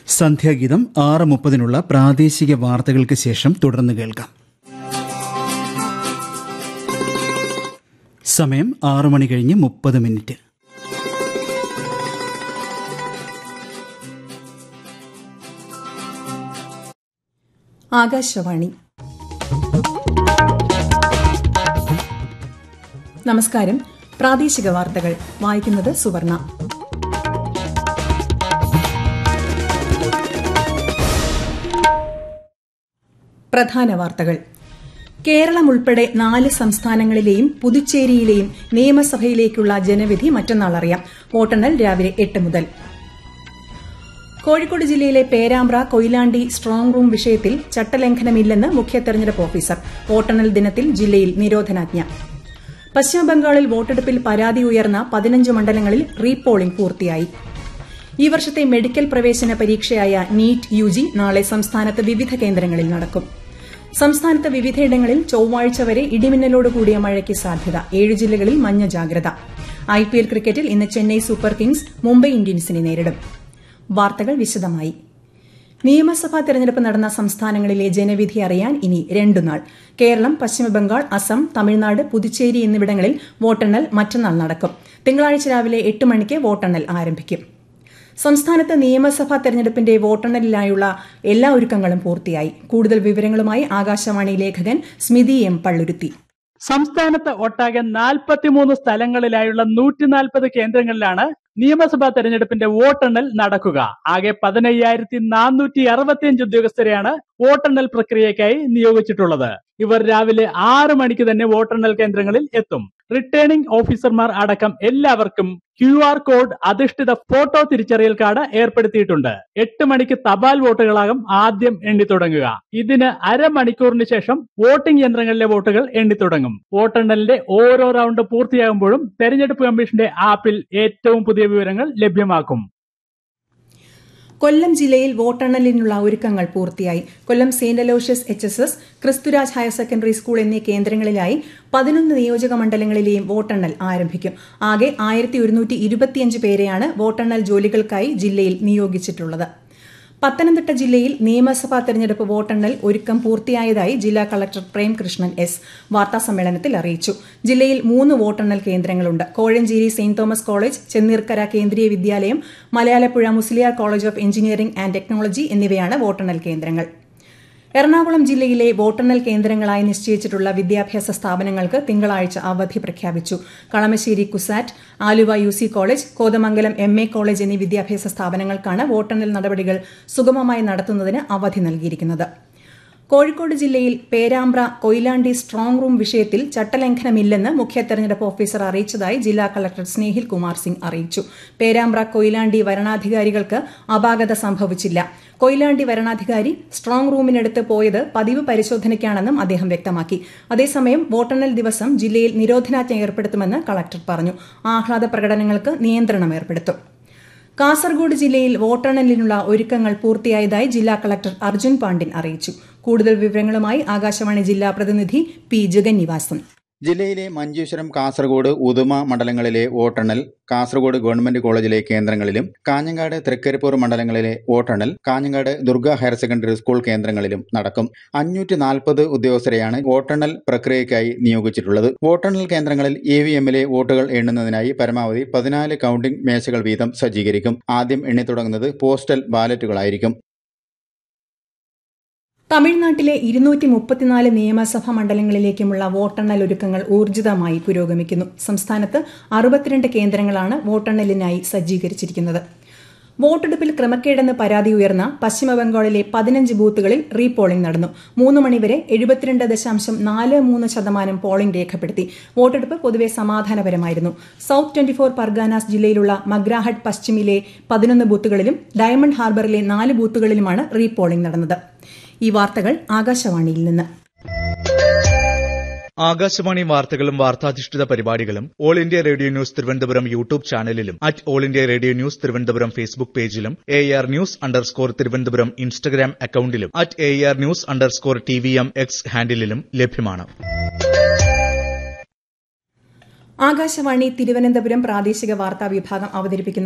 സന്ധ്യാഗീതം ആറ് മുപ്പതിനുള്ള പ്രാദേശിക വാർത്തകൾക്ക് ശേഷം തുടർന്ന് കേൾക്കാം സമയം ആറു മണി കഴിഞ്ഞ് മുപ്പത് മിനിറ്റ് ആകാശവാണി നമസ്കാരം പ്രാദേശിക വാർത്തകൾ വായിക്കുന്നത് സുവർണ പ്രധാന വാർത്തകൾ കേരളം ഉൾപ്പെടെ നാല് സംസ്ഥാനങ്ങളിലെയും പുതുച്ചേരിയിലെയും നിയമസഭയിലേക്കുള്ള ജനവിധി മറ്റന്നാൾ അറിയാം വോട്ടെണ്ണൽ രാവിലെ എട്ട് മുതൽ കോഴിക്കോട് ജില്ലയിലെ പേരാമ്പ്ര കൊയിലാണ്ടി സ്ട്രോങ് റൂം വിഷയത്തിൽ ചട്ടലംഘനമില്ലെന്ന് മുഖ്യ തെരഞ്ഞെടുപ്പ് ഓഫീസർ വോട്ടെണ്ണൽ ദിനത്തിൽ ജില്ലയിൽ നിരോധനാജ്ഞ പശ്ചിമബംഗാളിൽ വോട്ടെടുപ്പിൽ പരാതി ഉയർന്ന പതിനഞ്ച് മണ്ഡലങ്ങളിൽ റീപോളിംഗ് പൂർത്തിയായി ഈ വർഷത്തെ മെഡിക്കൽ പ്രവേശന പരീക്ഷയായ നീറ്റ് യുജി നാളെ സംസ്ഥാനത്ത് വിവിധ കേന്ദ്രങ്ങളിൽ നടക്കും സംസ്ഥാനത്ത് വിവിധയിടങ്ങളിൽ ചൊവ്വാഴ്ച വരെ ഇടിമിന്നലോട് കൂടിയ മഴയ്ക്ക് സാധ്യത ഏഴ് ജില്ലകളിൽ മഞ്ഞ ജാഗ്രത ഐപിഎൽ ക്രിക്കറ്റിൽ ഇന്ന് ചെന്നൈ സൂപ്പർ കിങ്സ് മുംബൈ ഇന്ത്യൻസിനെ നേരിടും വാർത്തകൾ വിശദമായി നിയമസഭാ തെരഞ്ഞെടുപ്പ് നടന്ന സംസ്ഥാനങ്ങളിലെ ജനവിധി അറിയാൻ ഇനി രണ്ടു നാൾ കേരളം പശ്ചിമബംഗാൾ അസം തമിഴ്നാട് പുതുച്ചേരി എന്നിവിടങ്ങളിൽ വോട്ടെണ്ണൽ മറ്റന്നാൾ നടക്കും തിങ്കളാഴ്ച രാവിലെ എട്ട് മണിക്ക് വോട്ടെണ്ണൽ ആരംഭിക്കും സംസ്ഥാനത്ത് നിയമസഭാ തെരഞ്ഞെടുപ്പിന്റെ വോട്ടെണ്ണലിനായുള്ള എല്ലാ ഒരുക്കങ്ങളും പൂർത്തിയായി കൂടുതൽ വിവരങ്ങളുമായി ആകാശവാണി ലേഖകൻ സ്മിതി എം പള്ളുരുത്തി സംസ്ഥാനത്ത് ഒട്ടാകെ നാൽപ്പത്തിമൂന്ന് സ്ഥലങ്ങളിലായുള്ള നൂറ്റി നാൽപ്പത് കേന്ദ്രങ്ങളിലാണ് നിയമസഭാ തെരഞ്ഞെടുപ്പിന്റെ വോട്ടെണ്ണൽ നടക്കുക ആകെ പതിനയ്യായിരത്തി നാനൂറ്റി അറുപത്തിയഞ്ച് ഉദ്യോഗസ്ഥരെയാണ് വോട്ടെണ്ണൽ പ്രക്രിയയ്ക്കായി നിയോഗിച്ചിട്ടുള്ളത് ഇവർ രാവിലെ ആറ് മണിക്ക് തന്നെ വോട്ടെണ്ണൽ കേന്ദ്രങ്ങളിൽ എത്തും റിട്ടേണിംഗ് ഓഫീസർമാർ അടക്കം എല്ലാവർക്കും ക്യു ആർ കോഡ് അധിഷ്ഠിത ഫോട്ടോ തിരിച്ചറിയൽ കാർഡ് ഏർപ്പെടുത്തിയിട്ടുണ്ട് എട്ട് മണിക്ക് തപാൽ വോട്ടുകളാകും ആദ്യം എണ്ണി തുടങ്ങുക ഇതിന് അരമണിക്കൂറിന് ശേഷം വോട്ടിംഗ് യന്ത്രങ്ങളിലെ വോട്ടുകൾ എണ്ണി തുടങ്ങും വോട്ടെണ്ണലിന്റെ ഓരോ റൗണ്ട് പൂർത്തിയാകുമ്പോഴും തെരഞ്ഞെടുപ്പ് കമ്മീഷന്റെ ആപ്പിൽ ഏറ്റവും പുതിയ വിവരങ്ങൾ ലഭ്യമാക്കും കൊല്ലം ജില്ലയിൽ വോട്ടെണ്ണലിനുള്ള ഒരുക്കങ്ങൾ പൂർത്തിയായി Kollam saint Aloysius H S S Christuraj higher secondary school എന്നീ കേന്ദ്രങ്ങളിലായി പതിനൊന്ന് നിയോജക മണ്ഡലങ്ങളിലെയും വോട്ടെണ്ണൽ ആരംഭിക്കും ആകെ ആയിരത്തി ഒരുന്നൂറ്റി ഇരുപത്തിയഞ്ച് പേരെയാണ് വോട്ടെണ്ണൽ ജോലികൾക്കായി ജില്ലയിൽ നിയോഗിച്ചിട്ടുള്ളത് പത്തനംതിട്ട ജില്ലയിൽ നിയമസഭാ തെരഞ്ഞെടുപ്പ് വോട്ടെണ്ണൽ ഒരുക്കം പൂർത്തിയായതായി ജില്ലാ കളക്ടർ പ്രേംകൃഷ്ണൻ എസ് വാർത്താസമ്മേളനത്തിൽ അറിയിച്ചു ജില്ലയിൽ മൂന്ന് വോട്ടെണ്ണൽ കേന്ദ്രങ്ങളുണ്ട് Kozhencherry saint Thomas college Chenneerkara Kendriya Vidyalayam Malayalappuzha Musaliar college of engineering and technology എന്നിവയാണ് വോട്ടെണ്ണൽ കേന്ദ്രങ്ങൾ എറണാകുളം ജില്ലയിലെ വോട്ടെണ്ണൽ കേന്ദ്രങ്ങളായി നിശ്ചയിച്ചിട്ടുള്ള വിദ്യാഭ്യാസ സ്ഥാപനങ്ങൾക്ക് തിങ്കളാഴ്ച അവധി പ്രഖ്യാപിച്ചു Kalamassery CUSAT Aluva U C college Kothamangalam M A college എന്നീ വിദ്യാഭ്യാസ സ്ഥാപനങ്ങൾക്കാണ് വോട്ടെണ്ണൽ നടപടികൾ സുഗമമായി നടത്തുന്നതിന് അവധി നൽകിയിരിക്കുന്നത് കോഴിക്കോട് ജില്ലയിൽ പേരാമ്പ്ര കൊയിലാണ്ടി സ്ട്രോങ് റൂം വിഷയത്തിൽ ചട്ടലംഘനമില്ലെന്ന് മുഖ്യ തെരഞ്ഞെടുപ്പ് ഓഫീസർ അറിയിച്ചതായി ജില്ലാ കളക്ടർ സ്നേഹിൽ കുമാർ സിംഗ് അറിയിച്ചു പേരാമ്പ്ര കൊയിലാണ്ടി വരണാധികാരികൾക്ക് അപാകത സംഭവിച്ചില്ല കൊയിലാണ്ടി വരണാധികാരി സ്ട്രോങ് റൂമിനടുത്ത് പോയത് പതിവ് പരിശോധനയ്ക്കാണെന്നും അദ്ദേഹം വ്യക്തമാക്കി അതേസമയം വോട്ടെണ്ണൽ ദിവസം ജില്ലയിൽ നിരോധനാജ്ഞ ഏർപ്പെടുത്തുമെന്ന് കളക്ടർ പറഞ്ഞു ആഹ്ലാദ പ്രകടനങ്ങൾക്ക് നിയന്ത്രണം ഏർപ്പെടുത്തും കാസർഗോഡ് ജില്ലയിൽ വോട്ടെണ്ണലിനുള്ള ഒരുക്കങ്ങൾ പൂർത്തിയായതായി ജില്ലാ കളക്ടർ അർജുൻ പാണ്ഡ്യൻ അറിയിച്ചു കൂടുതൽ വിവരങ്ങളുമായി ആകാശവാണി ജില്ലാ പ്രതിനിധി പി ജഗന്നിവാസൻ ജില്ലയിലെ മഞ്ചേശ്വരം കാസർഗോഡ് ഉദുമ മണ്ഡലങ്ങളിലെ വോട്ടെണ്ണൽ കാസർഗോഡ് ഗവൺമെന്റ് കോളേജിലെ കേന്ദ്രങ്ങളിലും കാഞ്ഞങ്ങാട് തൃക്കരിപ്പൂർ മണ്ഡലങ്ങളിലെ വോട്ടെണ്ണൽ Kanhangad Durga higher secondary school കേന്ദ്രങ്ങളിലും നടക്കും അഞ്ഞൂറ്റി നാൽപ്പത് ഉദ്യോഗസ്ഥരെയാണ് വോട്ടെണ്ണൽ പ്രക്രിയയ്ക്കായി നിയോഗിച്ചിട്ടുള്ളത് വോട്ടെണ്ണൽ കേന്ദ്രങ്ങളിൽ ഇ വി എമ്മിലെ വോട്ടുകൾ എണ്ണുന്നതിനായി പരമാവധി പതിനാല് കൌണ്ടിംഗ് മേശകൾ വീതം സജ്ജീകരിക്കും ആദ്യം എണ്ണി തുടങ്ങുന്നത് പോസ്റ്റൽ ബാലറ്റുകളായിരിക്കും തമിഴ്നാട്ടിലെ ഇരുന്നൂറ്റി മുപ്പത്തിനാല് നിയമസഭാ മണ്ഡലങ്ങളിലേക്കുമുള്ള വോട്ടെണ്ണൽ ഒരുക്കങ്ങൾ ഊർജിതമായി പുരോഗമിക്കുന്നു സംസ്ഥാനത്ത് അറുപത്തിരണ്ട് കേന്ദ്രങ്ങളാണ് വോട്ടെണ്ണലിനായി സജ്ജീകരിച്ചിരിക്കുന്നത് വോട്ടെടുപ്പിൽ ക്രമക്കേടെന്ന് പരാതി ഉയർന്ന പശ്ചിമബംഗാളിലെ പതിനഞ്ച് ബൂത്തുകളിൽ റീപോളിംഗ് നടന്നു മൂന്ന് മണിവരെ എഴുപത്തിരണ്ട് ദശാംശം നാല് മൂന്ന് ശതമാനം പോളിംഗ് രേഖപ്പെടുത്തി വോട്ടെടുപ്പ് പൊതുവെ സമാധാനപരമായിരുന്നു സൌത്ത് ട്വന്റി ഫോർ പർഗാനാസ് ജില്ലയിലുള്ള മഗ്രാഹട്ട് പശ്ചിമിലെ പതിനൊന്ന് ബൂത്തുകളിലും ഡയമണ്ട് ഹാർബറിലെ നാല് ബൂത്തുകളിലുമാണ് റീപോളിംഗ് നടന്നത് ഈ വാർത്തകൾ ആകാശവാണിയിൽ നിന്ന് ആകാശവാണി വാർത്തകളും വാർത്താധിഷ്ഠിത പരിപാടികളും all India radio news Thiruvananthapuram YouTube ചാനലിലും at all India radio news Thiruvananthapuram Facebook പേജിലും A R news underscore Thiruvananthapuram Instagram അക്കൌണ്ടിലും at A R news underscore T V M X ഹാൻഡിലും ലഭ്യമാണ് ആകാശവാണി തിരുവനന്തപുരം പ്രാദേശിക വാർത്താ വിഭാഗം അവതരിപ്പിക്കുന്ന